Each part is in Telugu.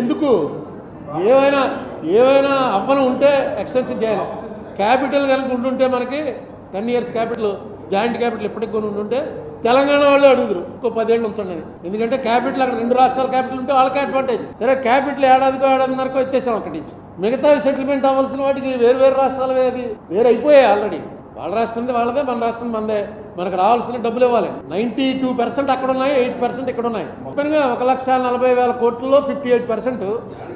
ఎందుకు ఏమైనా ఏమైనా అవ్వను ఉంటే ఎక్స్టెన్షన్ చేయాలి క్యాపిటల్ కనుక ఉంటుంటే మనకి ten years capital joint capital ఎప్పటికి కొని ఉంటుంటే తెలంగాణ వాళ్ళు అడుగుదురు ఇంకో పదేళ్ళు ఉంచండి అని. ఎందుకంటే క్యాపిటల్ అక్కడ రెండు రాష్ట్రాల క్యాపిటల్ ఉంటే వాళ్ళకి అడ్వాంటేజ్ సరే క్యాపిటల్ ఏడాదికో ఏడాదిన్నరకో ఎత్తేసాం అక్కడి నుంచి మిగతా సెటిల్మెంట్ అవ్వాల్సిన వాటికి వేరు వేరు రాష్ట్రాలు అది వేరు అయిపోయాయి ఆల్రెడీ వాళ్ళ రాష్ట్రం వాళ్ళదే మన రాష్ట్రం మనదే మనకు రావాల్సిన డబ్బులు ఇవ్వాలి నైంటీ టూ పర్సెంట్ అక్కడ ఉన్నాయి ఎయిట్ పర్సెంట్ ఇక్కడ ఉన్నాయి మొత్తంగా ఒక లక్ష నలభై వేల కోట్లలో ఫిఫ్టీ ఎయిట్ పర్సెంట్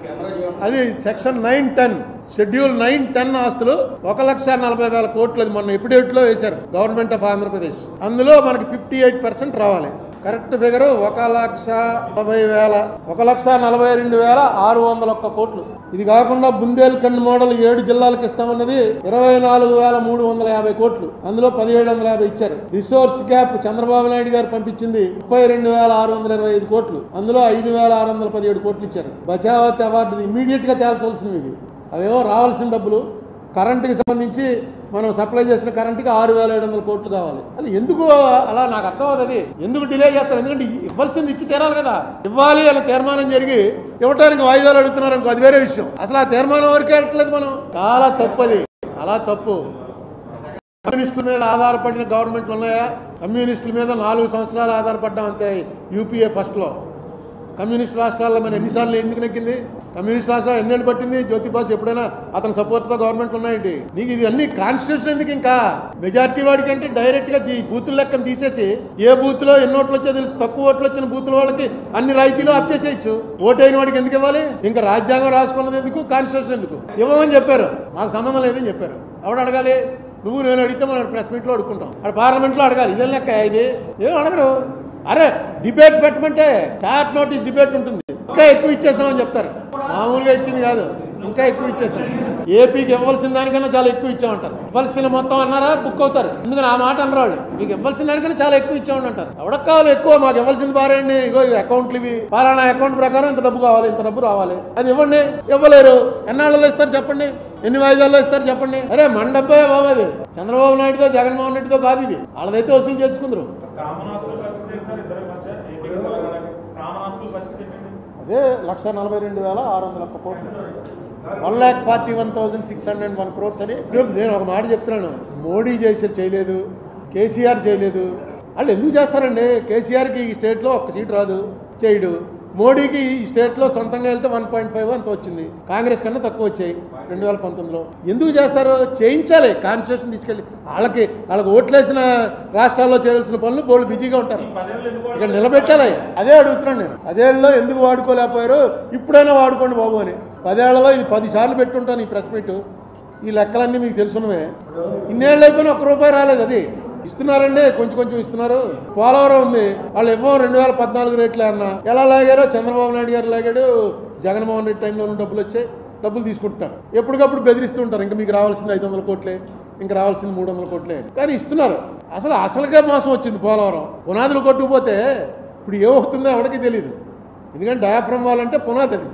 అది section nine ten schedule nine ten ఆస్తులు ఒక లక్ష నలభై వేల కోట్లు అది మొన్న ఎఫిడేవిట్లో వేశారు గవర్నమెంట్ ఆఫ్ ఆంధ్రప్రదేశ్ అందులో మనకి ఫిఫ్టీ ఎయిట్ పర్సెంట్ రావాలి కరెక్ట్ ఫిగర్ ఒక లక్ష నలభై వేల ఒక లక్ష నలభై రెండు వేల ఆరు వందల ఒక్క కోట్లు ఇది కాకుండా బుందేల్ఖండ్ మోడల్ ఏడు జిల్లాలకు ఇస్తామన్నది ఇరవై నాలుగు వేల మూడు వందల యాభై కోట్లు అందులో పదిహేడు వందల యాభై ఇచ్చారు రిసోర్స్ క్యాప్ చంద్రబాబు నాయుడు గారు పంపించింది ముప్పై రెండు వేల ఆరు వందల ఇరవై ఐదు కోట్లు అందులో ఐదు వేల ఆరు వందల పదిహేడు కోట్లు ఇచ్చారు బచావత్ అవార్డు ఇమీడియట్ గా తేల్చాల్సినవి ఇవి అవేవో రావాల్సిన డబ్బులు కరెంటుకి సంబంధించి మనం సప్లై చేసిన కరెంటుకి ఆరు వేల ఏడు వందల కోట్లు కావాలి అసలు ఎందుకు అలా నాకు అర్థం అవుతుంది ఎందుకు డిలే చేస్తారు ఎందుకంటే ఇవ్వాల్సింది ఇచ్చి తీరాలి కదా ఇవ్వాలి అనే తీర్మానం జరిగి ఇవ్వటానికి వాయిదాలు అడుగుతున్నారు ఇంకో అది వేరే విషయం అసలు ఆ తీర్మానం వరకే వెళ్ళట్లేదు మనం చాలా తప్పు అది అలా తప్పు కమ్యూనిస్టుల మీద ఆధారపడిన గవర్నమెంట్లు ఉన్నాయా కమ్యూనిస్టుల మీద నాలుగు సంవత్సరాలు ఆధారపడ్డాం అంతే యూపీఏ ఫస్ట్లో కమ్యూనిస్ట్ రాష్ట్రాల్లో మన ఎన్నిసార్లు ఎందుకు నెక్కింది కమ్యూనిస్ట్ రాష్ట్రాలు ఎన్నేళ్ళు పట్టింది జ్యోతిబాస్ ఎప్పుడైనా అతని సపోర్ట్తో గవర్నమెంట్ ఉన్నాయండి నీకు ఇది అన్ని కాన్స్టిట్యూషన్ ఎందుకు ఇంకా మెజార్టీ వాడికి అంటే డైరెక్ట్గా ఈ బూతుల లెక్కను తీసేసి ఏ బూత్లో ఎన్ని ఓట్లు వచ్చో తెలుసు తక్కువ ఓట్లు వచ్చిన బూతుల వాళ్ళకి అన్ని రాయితీలు అప్ చేసేయచ్చు ఓటైన వాడికి ఎందుకు ఇవ్వాలి ఇంకా రాజ్యాంగం రాసుకున్నది ఎందుకు కాన్స్టిట్యూషన్ ఎందుకు ఇవ్వమని చెప్పారు మాకు సంబంధం లేదని చెప్పారు ఎవడు అడగాలి నువ్వు నేను అడిగితే మనం ప్రెస్ మీట్లో అడుక్కుంటాం అక్కడ పార్లమెంట్లో అడగాలి ఇదే లెక్క ఇది ఏం అడగరు అరే డిబేట్ పెట్టమంటే చాట్ నోటీస్ డిబేట్ ఉంటుంది ఇంకా ఎక్కువ ఇచ్చేసామని చెప్తారు మామూలుగా ఇచ్చింది కాదు ఇంకా ఎక్కువ ఇచ్చేసాం ఏపీకి ఇవ్వాల్సిన దానికన్నా చాలా ఎక్కువ ఇచ్చామంటారు ఇవ్వాల్సిన మొత్తం అన్నారా బుక్ అవుతారు ఎందుకని ఆ మాట అన్నారు వాళ్ళు మీకు ఇవ్వాల్సిన దానికన్నా చాలా ఎక్కువ ఇచ్చామని అంటారు ఎవడకు కావాలి ఎక్కువ మాకు ఇవ్వాల్సింది బారేయండి ఇగో ఈ అకౌంట్లు ఇవి పలానా అకౌంట్ ప్రకారం ఇంత డబ్బు కావాలి ఇంత డబ్బు రావాలి అది ఇవ్వండి ఇవ్వలేరు ఎన్నాళ్ళలో ఇస్తారు చెప్పండి ఎన్ని వాయిదాల్లో ఇస్తారు చెప్పండి అరే మన డబ్బే బాబు అది చంద్రబాబు నాయుడుతో జగన్మోహన్ రెడ్డితో కాదు ఇది వాళ్ళదైతే వసూలు చేసుకుందరు కామనాస్తుల పరిస్థితి ఏంటి సార్ ఇద్దరి మధ్య ఏపీ తెలంగాణకి కామనాస్తుల పరిస్థితి ఏంటండి అదే లక్ష నలభై రెండు వేల ఆరు వందల ఒక్క కోట్లు one lakh forty one thousand six hundred one crores అని ఇప్పుడు నేను ఒక మాట చెప్తున్నాను మోడీ చేసి చేయలేదు కేసీఆర్ చేయలేదు వాళ్ళు ఎందుకు చేస్తారండి కేసీఆర్కి ఈ స్టేట్లో ఒక్క సీట్ రాదు చేయడు మోడీకి ఈ స్టేట్లో సొంతంగా వెళ్తే వన్ పాయింట్ ఫైవ్ అంత వచ్చింది కాంగ్రెస్ కన్నా తక్కువ వచ్చాయి రెండు వేల పంతొమ్మిదిలో ఎందుకు చేస్తారు చేయించాలి కాన్స్టిట్యూషన్ తీసుకెళ్ళి వాళ్ళకి వాళ్ళకి ఓట్లేసిన రాష్ట్రాల్లో చేయాల్సిన పనులు బోళ్ళు బిజీగా ఉంటారు పదేళ్ళు ఎందుకు ఇక నిలబెట్టాలి అదే అడుగుతున్నాను నేను పదేళ్లలో ఎందుకు వాడుకోలేకపోయారు ఇప్పుడైనా వాడుకోండి బాబు అని పదేళ్లలో ఇది పది సార్లు పెట్టుంటాను ఈ ప్రెస్ మీట్ ఈ లెక్కలన్నీ మీకు తెలుసున్నవే ఇన్నేళ్ళు అయిపోయినా ఒక్క రూపాయి రాలేదు అది ఇస్తున్నారండి కొంచెం కొంచెం ఇస్తున్నారు పోలవరం ఉంది వాళ్ళు ఇవ్వం రెండు వేల పద్నాలుగు రేట్లే అన్న ఎలా లాగారో చంద్రబాబు నాయుడు గారు లాగాడు జగన్మోహన్ రెడ్డి టైంలో డబ్బులు వచ్చాయి డబ్బులు తీసుకుంటున్నారు ఎప్పటికప్పుడు బెదిరిస్తూ ఉంటారు ఇంకా మీకు రావాల్సింది ఐదు వందల కోట్లే ఇంకా రావాల్సింది మూడు వందల కోట్లే అని. కానీ ఇస్తున్నారు అసలు అసలుగా మోసం వచ్చింది పోలవరం పునాదులు కొట్టుకుపోతే ఇప్పుడు ఏమవుతుందో ఎవరికి తెలియదు ఎందుకంటే డయాఫ్రమ్ వాళ్ళంటే పునాది అది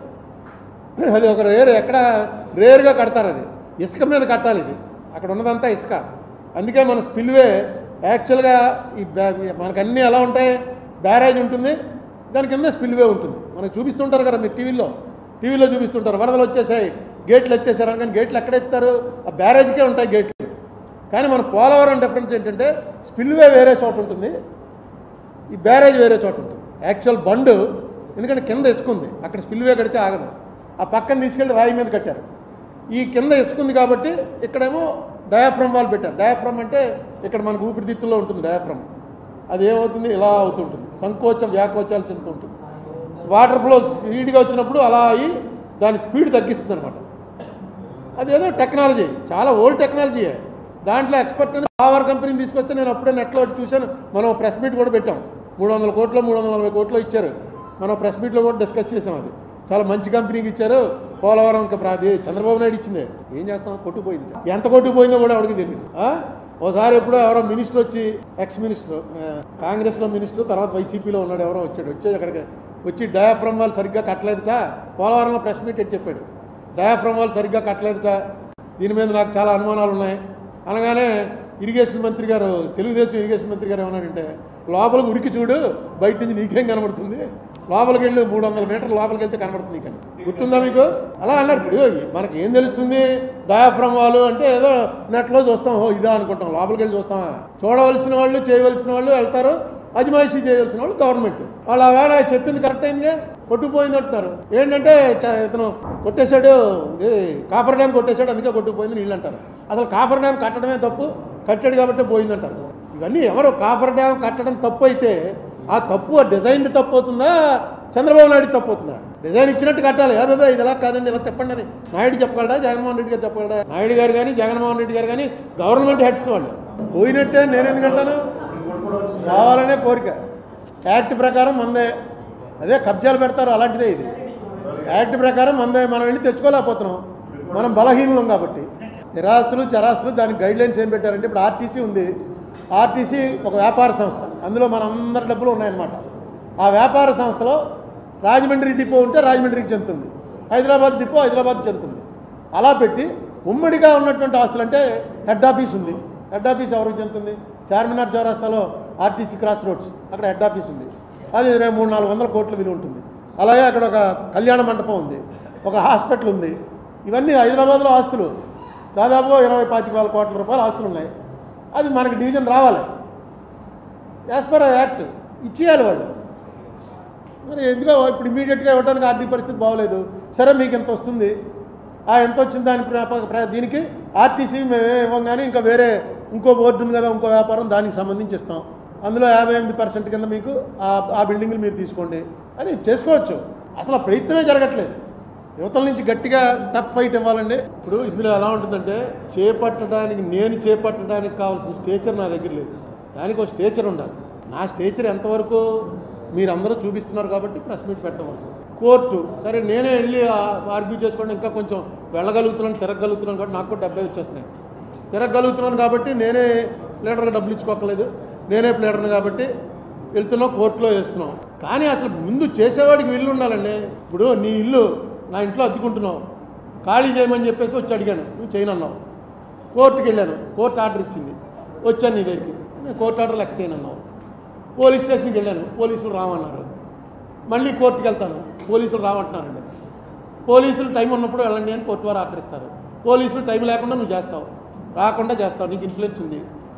అది ఒక రేర్ ఎక్కడ రేరుగా కడతారు అది ఇసుక మీద కట్టాలి ఇది అక్కడ ఉన్నదంతా ఇసుక అందుకే మన స్పిల్వే యాక్చువల్గా ఈ బ్యా- మనకు అన్నీ ఎలా ఉంటాయి బ్యారేజ్ ఉంటుంది దాని కింద స్పిల్వే ఉంటుంది మనకు చూపిస్తుంటారు కదా మీరు టీవీలో టీవీలో చూపిస్తుంటారు వరదలు వచ్చేసాయి గేట్లు ఎత్తేసారు అని కానీ గేట్లు ఎక్కడ ఎత్తారు ఆ బ్యారేజ్కే ఉంటాయి గేట్లు కానీ మన పోలవరం డిఫరెన్స్ ఏంటంటే స్పిల్వే వేరే చోట ఉంటుంది ఈ బ్యారేజ్ వేరే చోట ఉంటుంది యాక్చువల్ బండు ఎందుకంటే కింద ఇసుకుంది అక్కడ స్పిల్వే కడితే ఆగదు ఆ పక్కన తీసుకెళ్ళి రాయి మీద కట్టారు ఈ కింద ఇసుకుంది కాబట్టి ఇక్కడేమో డయాఫ్రమ్ వాల్ పెట్టారు డయాఫ్రమ్ అంటే ఇక్కడ మనకు ఊపిరితిత్తుల్లో ఉంటుంది డయాఫ్రమ్ అది ఏమవుతుంది ఇలా అవుతుంటుంది సంకోచం వ్యాకోచాలు చెందుతుంటుంది వాటర్ ఫ్లో స్పీడ్గా వచ్చినప్పుడు అలా అయ్యి దాని స్పీడ్ తగ్గిస్తుంది అనమాట అదేదో టెక్నాలజీ చాలా ఓల్డ్ టెక్నాలజీ దాంట్లో ఎక్స్పర్ట్ అని పవర్ కంపెనీని తీసుకొస్తే నేను అప్పుడే నెట్లో చూశాను మనం ప్రెస్ మీట్ కూడా పెట్టాం మూడు వందల కోట్లు మూడు వందల నలభై కోట్లు ఇచ్చారు మనం ప్రెస్ మీట్లో కూడా డిస్కస్ చేసాం అది చాలా మంచి కంపెనీకి ఇచ్చారు పోలవరం ఇంకా ప్రా- అది చంద్రబాబు నాయుడు ఇచ్చిందే ఏం చేస్తాం కొట్టుకుపోయింది ఎంత కొట్టుకుపోయిందో కూడా ఎవరికి తెలియదు ఆ? ఓసారి ఎప్పుడో ఎవరో మినిస్టర్ వచ్చి ఎక్స్ మినిస్టర్ ఆ, కాంగ్రెస్లో మినిస్టర్ తర్వాత వైసీపీలో ఉన్నాడు ఎవరో వచ్చాడు వచ్చేది అక్కడికి వచ్చి డయాఫ్రమ్ వాళ్ళు సరిగ్గా కట్టలేదుట పోలవరంలో ప్రెస్ మీట్ ఎట్టి చెప్పాడు డయాఫ్రమ్ వాళ్ళు సరిగ్గా కట్టలేదుట దీని మీద నాకు చాలా అనుమానాలు ఉన్నాయి అనగానే ఇరిగేషన్ మంత్రి గారు తెలుగుదేశం ఇరిగేషన్ మంత్రి గారు ఏమన్నాడంటే లోపలికి ఉరికి చూడు బయట నుంచి నీకేం కనబడుతుంది లోపలికి వెళ్ళి మూడు వందల మీటర్ల లోపలికి వెళ్తే కనబడుతుంది కానీ గుర్తుందా మీకు అలా అన్నారు ఇప్పుడు మనకి ఏం తెలుస్తుంది డయాఫ్రమ్ వాళ్ళు అంటే ఏదో నెట్లో చూస్తాం ఓ ఇదా అనుకుంటాం లోపలికి వెళ్ళి చూస్తామా చూడవలసిన వాళ్ళు చేయవలసిన వాళ్ళు వెళ్తారు అజమాయిషీ చేయవలసిన వాళ్ళు గవర్నమెంట్ వాళ్ళు ఆ వేళ చెప్పింది కరెక్ట్ అయిందిగా కొట్టుకుపోయింది అంటున్నారు ఏంటంటే చ- ఇతను కొట్టేశాడు ఇది కాఫర్ డ్యామ్ కొట్టేశాడు అందుకే కొట్టుకుపోయింది నీళ్ళు అంటారు అసలు కాఫర్ డ్యామ్ కట్టడమే తప్పు కట్టాడు కాబట్టి పోయింది అంటారు ఇవన్నీ ఎవరు కాఫర్ డ్యామ్ కట్టడం తప్పు అయితే ఆ తప్పు ఆ డిజైన్ తప్పు అవుతుందా చంద్రబాబు నాయుడు తప్పు అవుతుందా డిజైన్ ఇచ్చినట్టు కట్టాలి ఏ బాబా ఇది ఇలా కాదండి ఇలా చెప్పండి అని నాయుడు చెప్పగలడా జగన్మోహన్ రెడ్డి గారు చెప్పగలడా నాయుడు గారు కానీ జగన్మోహన్ రెడ్డి గారు కానీ గవర్నమెంట్ హెడ్స్ వాళ్ళు పోయినట్టే నేను ఎందుకంటాను రావాలనే కోరిక యాక్ట్ ప్రకారం మందే అదే కబ్జాలు పెడతారు అలాంటిదే ఇది యాక్ట్ ప్రకారం మందే మనం వెళ్ళి తెచ్చుకోలేకపోతున్నాం మనం బలహీనులం కాబట్టి స్థిరాస్తులు చరాస్తులు దానికి గైడ్ లైన్స్ ఏం పెట్టారంటే ఇప్పుడు ఆర్టీసీ ఉంది ఆర్టీసీ ఒక వ్యాపార సంస్థ అందులో మన అందరి డబ్బులు ఉన్నాయన్నమాట ఆ వ్యాపార సంస్థలో రాజమండ్రి డిపో ఉంటే రాజమండ్రికి చెందుతుంది హైదరాబాద్ డిపో హైదరాబాద్ చెందుతుంది అలా పెట్టి ఉమ్మడిగా ఉన్నటువంటి ఆస్తులు అంటే హెడ్ ఆఫీస్ ఉంది హెడ్ ఆఫీస్ ఎవరికి చెందుతుంది చార్మినార్ చౌరాస్తాలో ఆర్టీసీ క్రాస్ రోడ్స్ అక్కడ హెడ్ ఆఫీస్ ఉంది అది రేపు మూడు నాలుగు వందల కోట్ల విలువ ఉంటుంది అలాగే అక్కడ ఒక కళ్యాణ మండపం ఉంది ఒక హాస్పిటల్ ఉంది ఇవన్నీ హైదరాబాద్లో ఆస్తులు దాదాపు ఇరవై పాతిక వేల కోట్ల రూపాయల ఆస్తులు ఉన్నాయి అది మనకి డివిజన్ రావాలి యాజ్ పర్ యాక్ట్ ఇచ్చేయాలి వాళ్ళు మరి ఎందుకో ఇప్పుడు ఇమీడియట్గా ఇవ్వడానికి ఆర్థిక పరిస్థితి బాగోలేదు సరే మీకు ఎంత వస్తుంది ఆ ఎంత వచ్చింది దాని ప్ర- ప్ర- దీనికి ఆర్టీసీ మేమే ఇవ్వం కానీ ఇంకా వేరే ఇంకో బోర్డు ఉంది కదా ఇంకో వ్యాపారం దానికి సంబంధించి ఇస్తాం అందులో యాభై ఎనిమిది పర్సెంట్ కింద మీకు ఆ ఆ బిల్డింగ్లు మీరు తీసుకోండి అని చేసుకోవచ్చు అసలు ఆ ప్రయత్నమే జరగట్లేదు యువతల నుంచి గట్టిగా టఫ్ ఫైట్ ఇవ్వాలండి ఇప్పుడు ఇందులో ఎలా ఉంటుందంటే చేపట్టడానికి నేను చేపట్టడానికి కావాల్సిన స్టేచర్ నా దగ్గర లేదు దానికి ఒక స్టేచర్ ఉండాలి నా స్టేచర్ ఎంతవరకు మీరందరూ చూపిస్తున్నారు కాబట్టి ప్రెస్ మీట్ పెట్టవరకు కోర్టు సరే నేనే వెళ్ళి ఆర్గ్యూ చేసుకోండి ఇంకా కొంచెం వెళ్ళగలుగుతున్నాను తిరగలుగుతున్నాను కాబట్టి నాకు కూడా డెబ్బై వచ్చేస్తున్నాయి తిరగలుగుతున్నాను కాబట్టి నేనే లీడర్గా డబ్బులు ఇచ్చుకోకలేదు నేనే ప్లేడర్ని కాబట్టి వెళ్తున్నాం కోర్టులో వేస్తున్నాం కానీ అసలు ముందు చేసేవాడికి ఇల్లు ఉండాలండి ఇప్పుడు నీ ఇల్లు నా ఇంట్లో అద్దుకుంటున్నావు ఖాళీ చేయమని చెప్పేసి వచ్చి అడిగాను నువ్వు చేయనన్నావు కోర్టుకి వెళ్ళాను కోర్టు ఆర్డర్ ఇచ్చింది వచ్చాను నీ దగ్గరికి నేను కోర్టు ఆర్డర్ లెక్క చేయనన్నావు పోలీస్ స్టేషన్కి వెళ్ళాను పోలీసులు రామన్నారు మళ్ళీ కోర్టుకి వెళ్తాను పోలీసులు రామంటున్నారండి పోలీసులు టైం ఉన్నప్పుడు వెళ్ళండి అని కోర్టు వారు ఆర్డర్ ఇస్తారు పోలీసులు టైం లేకుండా నువ్వు చేస్తావు రాకుండా చేస్తావు నీకు ఇన్ఫ్లుయెన్స్ ఉంది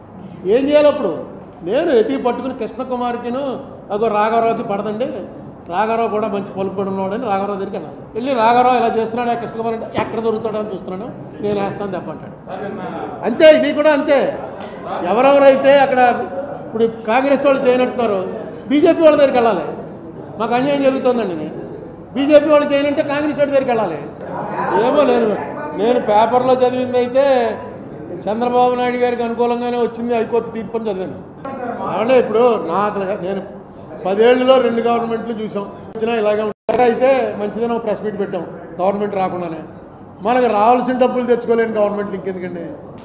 ఏం చేయాలి అప్పుడు నేను ఎతికి పట్టుకుని కృష్ణకుమార్కిను అగో రాఘవరావుకి పడదండి రాఘవరావు కూడా మంచి పలుకుబడి ఉన్నాడని రాఘవరావు దగ్గరికి వెళ్ళాలి వెళ్ళి రాఘవరావు ఇలా చేస్తున్నాడు ఆ కృష్ణకుమార్ అంటే ఎక్కడ దొరుకుతాడో అని చూస్తున్నాను నేను వేస్తాను దెబ్బంటాడు సార్ నిన్న అంతే ఇది కూడా అంతే ఎవరెవరైతే అక్కడ ఇప్పుడు కాంగ్రెస్ వాళ్ళు చేయనట్టున్నారు బీజేపీ వాళ్ళ దగ్గరికి వెళ్ళాలి మాకు అన్యాయం జరుగుతుందండి బీజేపీ వాళ్ళు చేయనంటే కాంగ్రెస్ వాళ్ళ దగ్గరికి వెళ్ళాలి ఏమో నేను నేను పేపర్లో చదివింది అయితే చంద్రబాబు నాయుడు గారికి అనుకూలంగానే వచ్చింది హైకోర్టు తీర్పు అని చదివాను అంటే ఇప్పుడు నాకు నేను పదేళ్లలో రెండు గవర్నమెంట్లు చూసాం వచ్చినా ఇలాగే ఉంటారు అయితే మంచిదని ఒక ప్రెస్ మీట్ పెట్టాం గవర్నమెంట్ రాకుండానే మనకు రావాల్సిన డబ్బులు తెచ్చుకోలేని గవర్నమెంట్లు ఇంకెందుకండి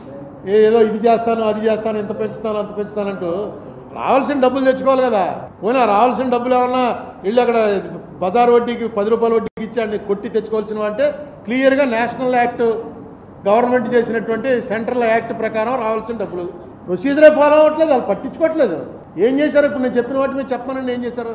ఏ- ఏదో ఇది చేస్తాను అది చేస్తాను ఇంత పెంచుతాను అంత పెంచుతానంటూ రావాల్సిన డబ్బులు తెచ్చుకోవాలి కదా పోయినా రావాల్సిన డబ్బులు ఏమన్నా వెళ్ళి అక్కడ బజార్ వడ్డీకి పది రూపాయల వడ్డీకి ఇచ్చి కొట్టి తెచ్చుకోవాల్సిన అంటే క్లియర్గా నేషనల్ యాక్ట్ గవర్నమెంట్ చేసినటువంటి సెంట్రల్ యాక్ట్ ప్రకారం రావాల్సిన డబ్బులు ప్రొసీజరే ఫాలో అవ్వట్లేదు వాళ్ళు పట్టించుకోవట్లేదు ఏం చేశారు ఇప్పుడు నేను చెప్పిన వాటి మీద చెప్పమనండి ఏం చేశారు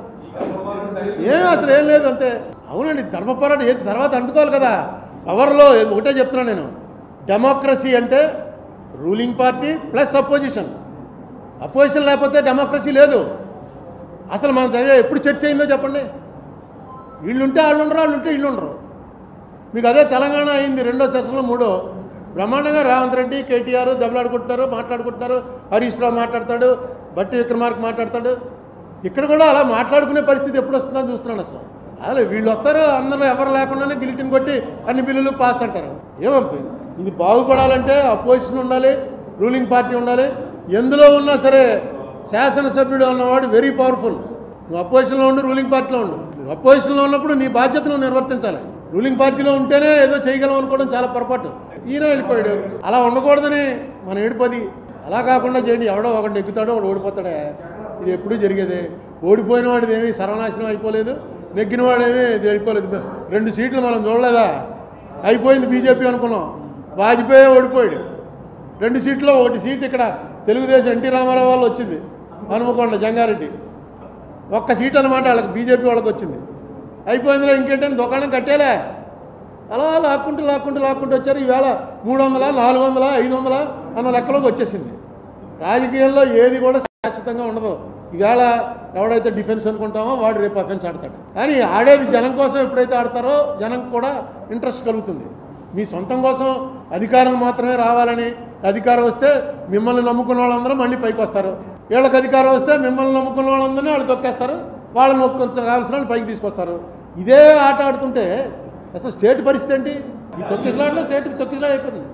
ఏం అసలు ఏం లేదు అంతే అవునండి ధర్మపోరాటం ఏది తర్వాత అంటుకోవాలి కదా పవర్లో ఒకటే చెప్తున్నాను నేను డెమోక్రసీ అంటే ruling party plus opposition opposition లేకపోతే డెమోక్రసీ లేదు అసలు మన దగ్గర ఎప్పుడు చర్చ అయిందో చెప్పండి వీళ్ళుంటే వాళ్ళు ఉండరు వాళ్ళు ఉంటే వీళ్ళు ఉండరు మీకు అదే తెలంగాణ అయింది రెండో సెషన్లో మూడో బ్రహ్మాండంగా రేవంత్ రెడ్డి కేటీఆర్ దెబ్బలాడుకుంటున్నారు మాట్లాడుకుంటున్నారు హరీష్ రావు మాట్లాడతాడు బట్టి విక్రమార్క మాట్లాడతాడు ఇక్కడ కూడా అలా మాట్లాడుకునే పరిస్థితి ఎప్పుడు వస్తుందని చూస్తున్నాను అసలు అసలు వీళ్ళు వస్తారు అందరూ ఎవరు లేకుండానే గిలిటిని కొట్టి అన్ని బిల్లులు పాస్ అంటారు ఏమో ఇది బాగుపడాలంటే అపోజిషన్ ఉండాలి రూలింగ్ పార్టీ ఉండాలి ఎందులో ఉన్నా సరే శాసనసభ్యుడు అన్నవాడు వెరీ పవర్ఫుల్ నువ్వు అపోజిషన్లో ఉండు రూలింగ్ పార్టీలో ఉండు నువ్వు అపోజిషన్లో ఉన్నప్పుడు నీ బాధ్యత నువ్వు నిర్వర్తించాలి రూలింగ్ పార్టీలో ఉంటేనే ఏదో చేయగలం అనుకోవడం చాలా పొరపాటు ఈయన వెళ్ళిపోయాడు అలా ఉండకూడదని మన ఏడుపది అలా కాకుండా చేయండి ఎవడో ఒకటి ఎక్కుతాడో ఒకడు ఓడిపోతాడే ఇది ఎప్పుడూ జరిగేదే ఓడిపోయిన వాడిది ఏమీ సర్వనాశనం అయిపోలేదు నెగ్గిన వాడేమీ ఇది అయిపోలేదు రెండు సీట్లు మనం చూడలేదా అయిపోయింది బీజేపీ అనుకున్నాం వాజ్పేయి ఓడిపోయాడు రెండు సీట్లో ఒకటి సీట్ ఇక్కడ తెలుగుదేశం ఎన్టీ రామారావు వాళ్ళు వచ్చింది హనుమకొండ జంగారెడ్డి ఒక్క సీట్ అనమాట వాళ్ళకి బీజేపీ వాళ్ళకి వచ్చింది అయిపోయిందిలో ఇంకేంటని దుకాణం కట్టేలే అలా లాక్కుంటూ లాక్కుంటూ లాక్కుంటూ వచ్చారు ఈవేళ మూడు వందల నాలుగు వందల ఐదు వందల అన్న లెక్కలోకి వచ్చేసింది రాజకీయాల్లో ఏది కూడా శాశ్వతంగా ఉండదు ఈవేళ ఎవడైతే డిఫెన్స్ అనుకుంటామో వాడు రేపు అఫెన్స్ ఆడతాడు కానీ ఆడేది జనం కోసం ఎప్పుడైతే ఆడతారో జనం కూడా ఇంట్రెస్ట్ కలుగుతుంది మీ సొంతం కోసం అధికారం మాత్రమే రావాలని అధికారం వస్తే మిమ్మల్ని నమ్ముకున్న వాళ్ళందరూ మళ్ళీ పైకి వస్తారు వీళ్ళకి అధికారం వస్తే మిమ్మల్ని నమ్ముకున్న వాళ్ళందరినీ వాళ్ళు తొక్కేస్తారు వాళ్ళని కొంచెం కావాల్సిన వాళ్ళు పైకి తీసుకొస్తారు ఇదే ఆట ఆడుతుంటే అసలు స్టేట్ పరిస్థితి ఏంటి ఈ తొక్కిసలాట్లో స్టేట్ తొక్కిసలాట అయిపోతుంది